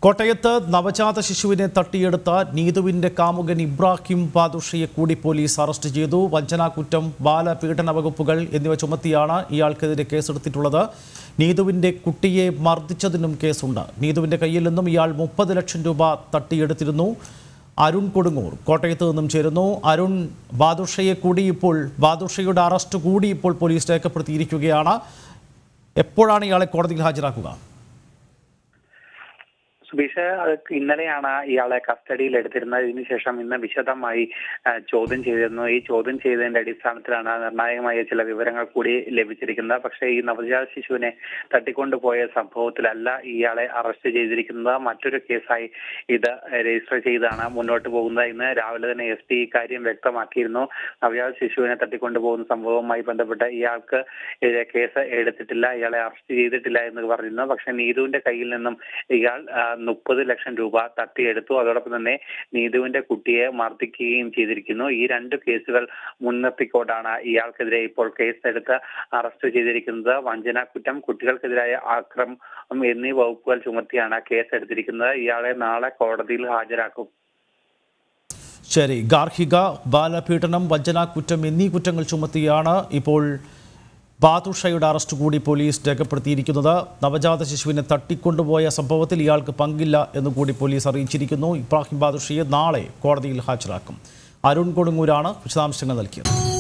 കോട്ടയത്ത് നവജാത ശിശുവിനെ തട്ടിയെടുത്ത നീതുവിന്റെ കാമുകൻ ഇബ്രാഹിം ബാദുഷയെ കൂടി പോലീസ് അറസ്റ്റ് ചെയ്തു വഞ്ചനാക്കുറ്റം ബാലപീഡന വകുപ്പുകൾ എന്നിവ ചുമത്തിയാണ് ഇയാൾക്കെതിരെ കേസെടുത്തിട്ടുള്ളത് നീതുവിന്റെ കുട്ടിയെ മർദ്ദിച്ചതിനും കേസുണ്ട് നീതുവിന്റെ കയ്യിൽ നിന്നും ഇയാൾ മുപ്പത് ലക്ഷം രൂപ തട്ടിയെടുത്തിരുന്നു അരുൺ കൊടുങ്ങൂർ കോട്ടയത്ത് നിന്നും ചേരുന്നു അരുൺ ബാദുഷയെ കൂടി ഇപ്പോൾ ബാദുഷയുടെ അറസ്റ്റ് കൂടി ഇപ്പോൾ പോലീസ് രേഖപ്പെടുത്തിയിരിക്കുകയാണ് എപ്പോഴാണ് ഇയാളെ കോടതിയിൽ ഹാജരാക്കുക സുബീഷ് അത് ഇന്നലെയാണ് ഇയാളെ കസ്റ്റഡിയിൽ എടുത്തിരുന്നത് ഇതിനുശേഷം ഇന്ന് വിശദമായി ആ, ചോദ്യം ചെയ്തിരുന്നു ഈ ചോദ്യം ചെയ്തതിന്റെ അടിസ്ഥാനത്തിലാണ് നിർണായകമായ ചില വിവരങ്ങൾ കൂടി ലഭിച്ചിരിക്കുന്നത് പക്ഷേ ഈ നവജാത ശിശുവിനെ തട്ടിക്കൊണ്ടുപോയ സംഭവത്തിലല്ല ഇയാളെ അറസ്റ്റ് ചെയ്തിരിക്കുന്നത് മറ്റൊരു കേസായി ഇത് രജിസ്റ്റർ ചെയ്താണ് മുന്നോട്ട് പോകുന്നത് ഇന്ന് രാവിലെ തന്നെ എസ് പി ഇക്കാര്യം വ്യക്തമാക്കിയിരുന്നു നവജാത ശിശുവിനെ തട്ടിക്കൊണ്ടുപോകുന്ന സംഭവവുമായി ബന്ധപ്പെട്ട് ഇയാൾക്ക് എതിരെ കേസ് എടുത്തിട്ടില്ല ഇയാളെ അറസ്റ്റ് ചെയ്തിട്ടില്ല എന്ന് പറഞ്ഞിരുന്നു പക്ഷെ നീതുവിന്റെ കയ്യിൽ നിന്നും ഇയാൾ മുപ്പത് ലക്ഷം രൂപ തട്ടിയെടുത്തു അതോടൊപ്പം തന്നെ നീതുവിന്റെ കുട്ടിയെ മർദ്ദിക്കുകയും ചെയ്തിരിക്കുന്നു ഈ രണ്ട് കേസുകൾ മുൻനിർത്തിക്കൊണ്ടാണ് ഇയാൾക്കെതിരെ ഇപ്പോൾ കേസ് എടുത്ത് അറസ്റ്റ് ചെയ്തിരിക്കുന്നത് വഞ്ചന കുറ്റം കുട്ടികൾക്കെതിരായ ആക്രമം എന്നീ വകുപ്പുകൾ ചുമത്തിയാണ് കേസ് എടുത്തിരിക്കുന്നത് ഇയാളെ നാളെ കോടതിയിൽ ഹാജരാക്കും ശരി ഗാർഹിക ബാലപീഡനം വഞ്ചനാക്കുറ്റം എന്നീ കുറ്റങ്ങൾ ചുമത്തിയാണ് ഇപ്പോൾ ബാദുഷയുടെ അറസ്റ്റ് കൂടി പോലീസ് രേഖപ്പെടുത്തിയിരിക്കുന്നത് നവജാത ശിശുവിനെ തട്ടിക്കൊണ്ടുപോയ സംഭവത്തിൽ ഇയാൾക്ക് പങ്കില്ല എന്നുകൂടി പോലീസ് അറിയിച്ചിരിക്കുന്നു ഇബ്രാഹിം ബാദുഷയെ നാളെ കോടതിയിൽ ഹാജരാക്കും അരുൺ കൊടുങ്ങൂരാണ് വിശദാംശങ്ങൾ നൽകിയത്